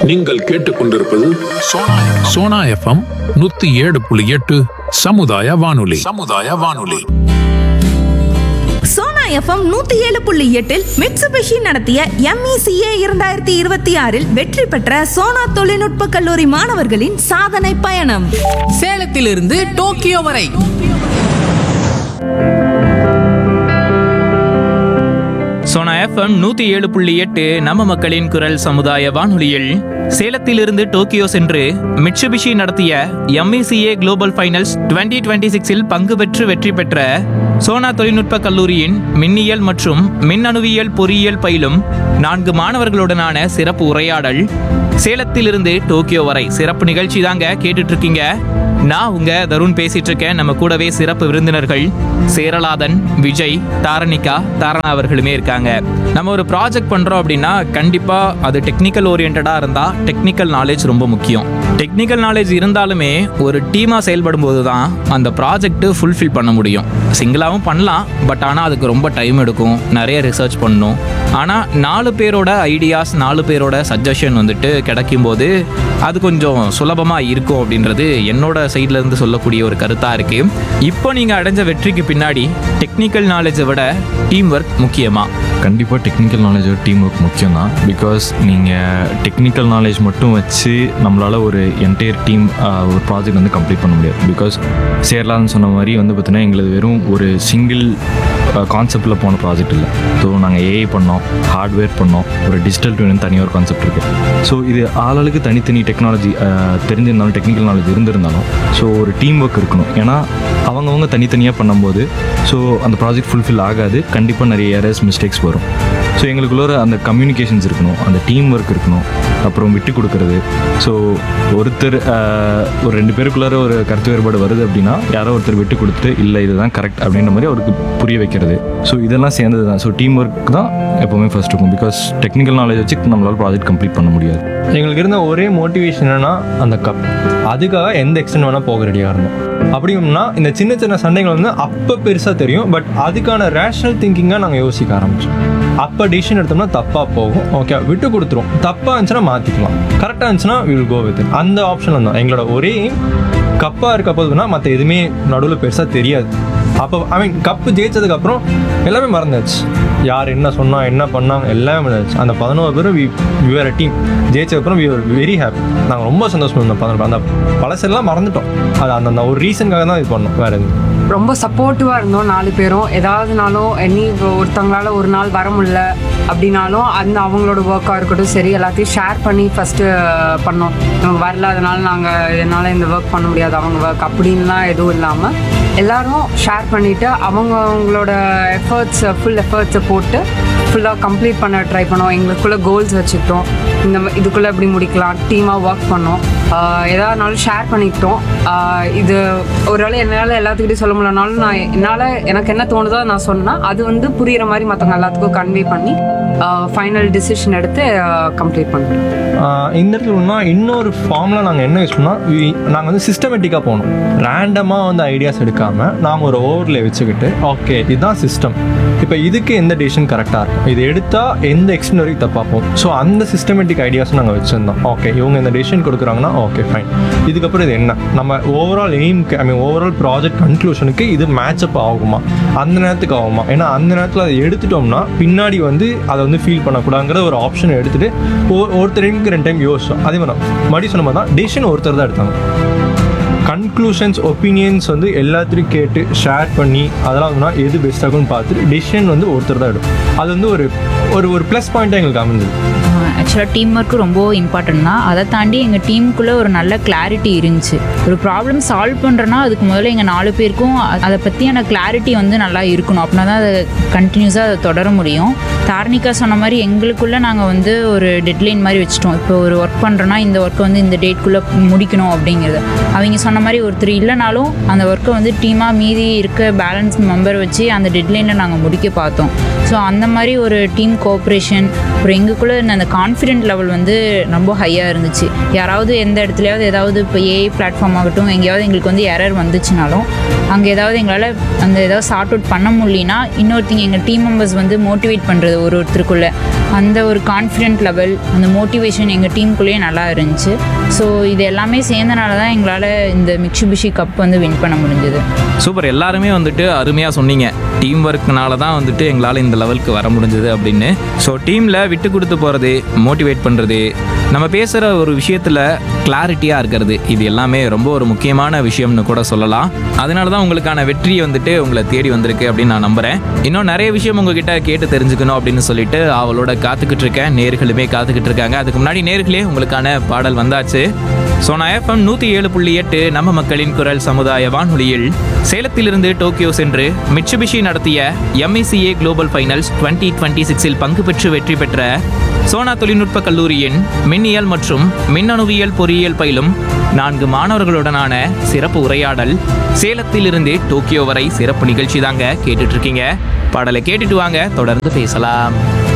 நீங்கள் கேட்டுக்கொண்டிருப்பது சோனா சோனா எஃப்எம் நூத்தி ஏழு புள்ளி எட்டு சமுதாய வானொலி சமுதாய வானொலி சோனா எஃப்எம் நூத்தி ஏழு புள்ளி எட்டில் மிட்சுபிஷி நடத்திய எம்இசிஏ இரண்டாயிரத்தி இருபத்தி ஆறில் வெற்றி பெற்ற சோனா தொழில்நுட்ப கல்லூரி மாணவர்களின் சாதனை பயணம் சேலத்திலிருந்து டோக்கியோ வரை சோனா எஃப்எம் நூத்தி ஏழு புள்ளி எட்டு நம்ம மக்களின் குரல் சமுதாய வானொலியில் சேலத்திலிருந்து டோக்கியோ சென்று மிட்சுபிஷி நடத்திய எம்இசிஏ குளோபல் ஃபைனல்ஸ் 2026 டுவெண்ட்டி சிக்ஸில் பங்கு பெற்று வெற்றி பெற்ற சோனா தொழில்நுட்ப கல்லூரியின் மின்னியல் மற்றும் மின்னணுவியல் பொறியியல் பயிலும் நான்கு மாணவர்களுடனான சிறப்பு உரையாடல் சேலத்திலிருந்து டோக்கியோ வரை சிறப்பு நிகழ்ச்சி தாங்க கேட்டுட்டு இருக்கீங்க நான் உங்க தருண் பேசிட்டு இருக்கேன் நம்ம கூடவே சிறப்பு விருந்தினர்கள் சேரலாதன் விஜய் தாரணிகா தாரணா அவர்களுமே இருக்காங்க நம்ம ஒரு ப்ராஜெக்ட் பண்றோம் அப்படின்னா கண்டிப்பா அது டெக்னிக்கல் ஓரியன்டா இருந்தா டெக்னிக்கல் நாலேஜ் ரொம்ப முக்கியம் டெக்னிக்கல் நாலேஜ் இருந்தாலுமே ஒரு டீமா செயல்படும் போது தான் அந்த ப்ராஜெக்ட் ஃபுல்ஃபில் பண்ண முடியும் சிங்கிளாவும் பண்ணலாம் பட் ஆனால் அதுக்கு ரொம்ப டைம் எடுக்கும் நிறைய ரிசர்ச் பண்ணணும் ஆனால் நாலு பேரோட ஐடியாஸ் நாலு பேரோட சஜஷன் வந்துட்டு கிடைக்கும்போது அது கொஞ்சம் சுலபமாக இருக்கும் அப்படின்றது என்னோட சைட்ல இருந்து சொல்லக்கூடிய ஒரு கருத்தாக இருக்கு இப்போ நீங்கள் அடைஞ்ச வெற்றிக்கு பின்னாடி டெக்னிக்கல் நாலேஜை விட டீம் ஒர்க் முக்கியமா கண்டிப்பாக டெக்னிக்கல் நாலேஜ் டீம் ஒர்க் முக்கியம் தான் பிகாஸ் நீங்கள் டெக்னிக்கல் நாலேஜ் மட்டும் வச்சு நம்மளால் ஒரு என்டையர் டீம் ஒரு ப்ராஜெக்ட் வந்து கம்ப்ளீட் பண்ண முடியாது பிகாஸ் சேரலான்னு சொன்ன மாதிரி வந்து பார்த்தீங்கன்னா எங்களுக்கு வெறும் ஒரு சிங்கிள் கான்செப்டில் போன ப்ராஜெக்ட் இல்லை ஸோ நாங்கள் ஏஐ பண்ணோம் ஹார்ட்வேர் பண்ணோம் ஒரு டிஜிட்டல் ட்வின் தனியாக ஒரு கான்செப்ட் இருக்குது ஸோ இது ஆளாளுக்கு தனித்தனி டெக்னாலஜி தெரிஞ்சிருந்தாலும் டெக்னிக்கல் நாலேஜ் இருந்திருந்தாலும் ஸோ ஒரு டீம் ஒர்க் இருக்கணும் ஏன்னா அவங்கவுங்க தனித்தனியாக பண்ணும்போது ஸோ அந்த ப்ராஜெக்ட் ஃபுல்ஃபில் ஆகாது கண்டிப்பாக நிறைய ஏரர்ஸ் மிஸ்டேக்ஸ் வரும் ஸோ எங்களுக்குள்ள ஒரு அந்த கம்யூனிகேஷன்ஸ் இருக்கணும் அந்த டீம் ஒர்க் இருக்கணும் அப்புறம் விட்டு கொடுக்கறது ஸோ ஒருத்தர் ஆஹ், ஒரு ரெண்டு பேருக்குள்ளார ஒரு கருத்து வேறுபாடு வருது அப்படின்னா யாரோ ஒருத்தர் விட்டு கொடுத்து இல்லை இதுதான் கரெக்ட் அப்படின்ற மாதிரி அவருக்கு புரிய வைக்கிறது ஸோ இதெல்லாம் சேர்ந்தது தான் ஸோ டீம் ஒர்க் தான் எப்போவுமே ஃபர்ஸ்ட் இருக்கும் பிகாஸ் டெக்னிக்கல் நாலேஜ் வச்சு நம்மளால் ப்ராஜெக்ட் கம்ப்ளீட் பண்ண முடியாது எங்களுக்கு இருந்த ஒரே மோட்டிவேஷன் என்னன்னா அந்த கப் அதுக்காக எந்த எக்ஸ்டென்ட் வேணால் போக ரெடியாக இருந்தோம் அப்படின்னா இந்த சின்ன சின்ன சண்டைகள் வந்து அப்போ பெருசாக தெரியும் பட் அதுக்கான ரேஷனல் திங்கிங்காக நாங்கள் யோசிக்க ஆரம்பிச்சோம் அப்போ டிசிஷன் எடுத்தோம்னா தப்பாக போகும் ஓகே விட்டு கொடுத்துரும் தப்பாக இருந்துச்சுன்னா மாற்றிக்கலாம் கரெக்டாக இருந்துச்சுன்னா வில் கோ வித் அந்த ஆப்ஷன் தான் எங்களோட ஒரே கப்பாக இருக்க போதுன்னா மற்ற எதுவுமே நடுவில் பெருசாக தெரியாது அப்போ ஐ மீன் கப்பு ஜெயிச்சதுக்கு அப்புறம் எல்லாமே மறந்தாச்சு யார் என்ன சொன்னா என்ன பண்ணாங்க எல்லாமே மறந்தாச்சு அந்த பதினோரு பேரும் வி விவர் டீம் ஜெயிச்சதுக்கப்புறம் வி வெரி ஹாப்பி நாங்கள் ரொம்ப சந்தோஷம் இருந்தோம் பதினோரு அந்த பழசெல்லாம் மறந்துட்டோம் அது அந்த அந்த ஒரு ரீசனுக்காக தான் இது பண்ணோம் வேற எதுவும் ரொம்ப சப்போர்ட்டிவாக இருந்தோம் நாலு பேரும் ஏதாவதுனாலும் எனி ஒருத்தவங்களால ஒரு நாள் வர முடியல அப்படின்னாலும் அந்த அவங்களோட ஒர்க்காக இருக்கட்டும் சரி எல்லாத்தையும் ஷேர் பண்ணி ஃபஸ்ட்டு பண்ணோம் இவங்க வரல அதனால நாங்கள் இதனால் இந்த ஒர்க் பண்ண முடியாது அவங்க ஒர்க் அப்படின்லாம் எதுவும் இல்லாமல் எல்லாரும் ஷேர் பண்ணிவிட்டு அவங்க அவங்களோட எஃபர்ட்ஸ் ஃபுல் எஃபர்ட்ஸை போட்டு ஃபுல்லாக கம்ப்ளீட் பண்ண ட்ரை பண்ணோம் எங்களுக்குள்ளே கோல்ஸ் வச்சுக்கிட்டோம் இந்த ம- இதுக்குள்ளே எப்படி முடிக்கலாம் டீமாக ஒர்க் பண்ணோம் ஆஹ் எதானாலும் ஷேர் பண்ணிக்கிட்டோம் ஆஹ் இது ஒரு வேளை என்னால் எல்லாத்துக்கிட்டையும் சொல்ல முடியலனாலும் நான் என்னால் எனக்கு என்ன தோணுதோ நான் சொன்னேன் அது வந்து புரியிற மாதிரி மற்றவங்க எல்லாத்துக்கும் கன்வே பண்ணி ஃபைனல் டிசிஷன் எடுத்து கம்ப்ளீட் பண்ணுறோம் ஆஹ் இந்த இடத்துல ஒன்றா இன்னொரு ஃபார்மில் நாங்கள் என்ன யூஸ் பண்ணோம் நாங்கள் வந்து சிஸ்டமேட்டிக்காக போனோம் ரேண்டமாக வந்து ஐடியாஸ் எடுக்காமல் நாங்கள் ஒரு ஓவரில் வச்சுக்கிட்டு ஓகே இதுதான் சிஸ்டம் இப்போ இதுக்கு எந்த டிசிஷன் கரெக்டாக இருக்கும் இது எடுத்தால் எந்த எக்ஸ்டென்ட் வரைக்கும் தப்பாக போகும் ஸோ அந்த சிஸ்டமேட்டிக் ஐடியாஸ் நாங்கள் வச்சுருந்தோம் ஓகே இவங்க இந்த டிசிஷன் கொடுக்குறாங்கன்னா ஓகே ஃபைன் இதுக்கப்புறம் இது என்ன நம்ம ஓவரால் எய்ம்க்கு ஐ மீன் ஓவரால் ப்ராஜெக்ட் கன்க்ளூஷனுக்கு இது மேட்சப் ஆகுமா அந்த நேரத்துக்கு ஆகுமா ஏன்னா அந்த நேரத்தில் அதை எடுத்துட்டோம்னா பின்னாடி வந்து அதை வந்து ஃபீல் பண்ணக்கூடாங்கிற ஒரு ஆப்ஷன் எடுத்துட்டு ஒ- ஒருத்தருக்கு ரெண்டு டைம் யோசிச்சோம் அதே மாதிரி தான் மறுபடியும் சொன்ன மாதிரி தான் டிசிஷன் ஒருத்தர் தான் எடுத்தாங்க கன்க்ளூஷன்ஸ் ஒப்பீனியன்ஸ் வந்து எல்லாத்தையும் கேட்டு ஷேர் பண்ணி அதெல்லாம் வந்து எது பெஸ்ட் ஆகும்னு பார்த்துட்டு டிசிஷன் வந்து ஒருத்தர் தான் எடுக்கும் அது வந்து ஒரு ஒரு ஒரு ப்ளஸ் பாயிண்ட்டாக எங்களுக்கு அமைஞ்சது ஆக்சுவலாக டீம் ஒர்க்கு ரொம்ப இம்பார்ட்டன்ட் தான் அதை தாண்டி எங்கள் டீமுக்குள்ளே ஒரு நல்ல கிளாரிட்டி இருந்துச்சு ஒரு ப்ராப்ளம் சால்வ் பண்ணுறோன்னா அதுக்கு முதல்ல எங்கள் நாலு பேருக்கும் அ- அதை பற்றியான கிளாரிட்டி வந்து நல்லா இருக்கணும் அப்படின்னா தான் அதை கண்டினியூஸாக அதை தொடர முடியும் தார்னிகா சொன்ன மாதிரி எங்களுக்குள்ளே நாங்கள் வந்து ஒரு டெட்லைன் மாதிரி வச்சுட்டோம் இப்போ ஒரு ஒர்க் பண்ணுறோன்னா இந்த ஒர்க்கை வந்து இந்த டேட்குள்ளே முடிக்கணும் அப்படிங்கிறது அவங்க சொன்ன மாதிரி ஒருத்தர் இல்லைனாலும் அந்த ஒர்க்கை வந்து டீமாக மீதி இருக்க பேலன்ஸ் மெம்பர் வச்சு அந்த டெட்லைனில் நாங்கள் முடிக்க பார்த்தோம் ஸோ அந்த மாதிரி ஒரு டீம் கோஆப்ரேஷன் அப்புறம் எங்களுக்குள்ளே அந்த கான்ஃபிடென்ட் லெவல் வந்து ரொம்ப ஹையாக இருந்துச்சு யாராவது எந்த இடத்துலையாவது ஏதாவது இப்போ ஏஐ பிளாட்ஃபார்ம் ஆகட்டும் எங்கேயாவது எங்களுக்கு வந்து எரர் வந்துச்சுனாலும் அங்கே ஏதாவது எங்களால் அந்த ஏதாவது சார்ட் அவுட் பண்ண முடியலனா இன்னொருத்தங்க எங்கள் டீம் மெம்பர்ஸ் வந்து மோட்டிவேட் பண்ணுறது ஒரு ஒருத்தருக்குள்ளே அந்த ஒரு கான்ஃபிடென்ட் லெவல் அந்த மோட்டிவேஷன் எங்கள் டீமுக்குள்ளேயே நல்லா இருந்துச்சு ஸோ இது எல்லாமே சேர்ந்தனால தான் எங்களால் இந்த மிக்ஷுபிஷி கப் வந்து வின் பண்ண முடிஞ்சது சூப்பர் எல்லாருமே வந்துட்டு அருமையாக சொன்னீங்க டீம் ஒர்க்னால தான் வந்துட்டு எங்களால் இந்த லெவலுக்கு வர முடிஞ்சது அப்படின்னு ஸோ டீமில் விட்டு கொடுத்து போகிறது மோட்டிவேட் பண்ணுறது நம்ம பேசுகிற ஒரு விஷயத்தில் கிளாரிட்டியாக இருக்கிறது இது எல்லாமே ரொம்ப ஒரு முக்கியமான விஷயம்னு கூட சொல்லலாம் அதனால தான் உங்களுக்கான வெற்றி வந்துட்டு உங்களை தேடி வந்திருக்கு அப்படின்னு நான் நம்புகிறேன் இன்னும் நிறைய விஷயம் உங்ககிட்ட கேட்டு தெரிஞ்சுக்கணும் அப்படின்னு சொல்லிட்டு அவளோட காத்துக்கிட்டு இருக்கேன் நேர்களுமே காத்துக்கிட்டு இருக்காங்க அதுக்கு முன்னாடி நேர்களே உங்களுக்கான பாடல் வந்தாச்சு சோனா எஃப்எம் நூற்றி ஏழு புள்ளி எட்டு நம்ம மக்களின் குரல் சமுதாய வானொலியில் சேலத்திலிருந்து டோக்கியோ சென்று மிட்சுபிஷி நடத்திய MECA global finals twenty twenty சிக்ஸில் பங்கு பெற்று வெற்றி பெற்ற சோனா தொழில்நுட்ப கல்லூரியின் மின்னியல் மற்றும் மின்னணுவியல் பொறியியல் பயிலும் நான்கு மாணவர்களுடனான சிறப்பு உரையாடல் சேலத்திலிருந்து டோக்கியோ வரை சிறப்பு நிகழ்ச்சி தாங்க கேட்டுட்டு இருக்கீங்க பாடலை கேட்டுட்டு வாங்க தொடர்ந்து பேசலாம்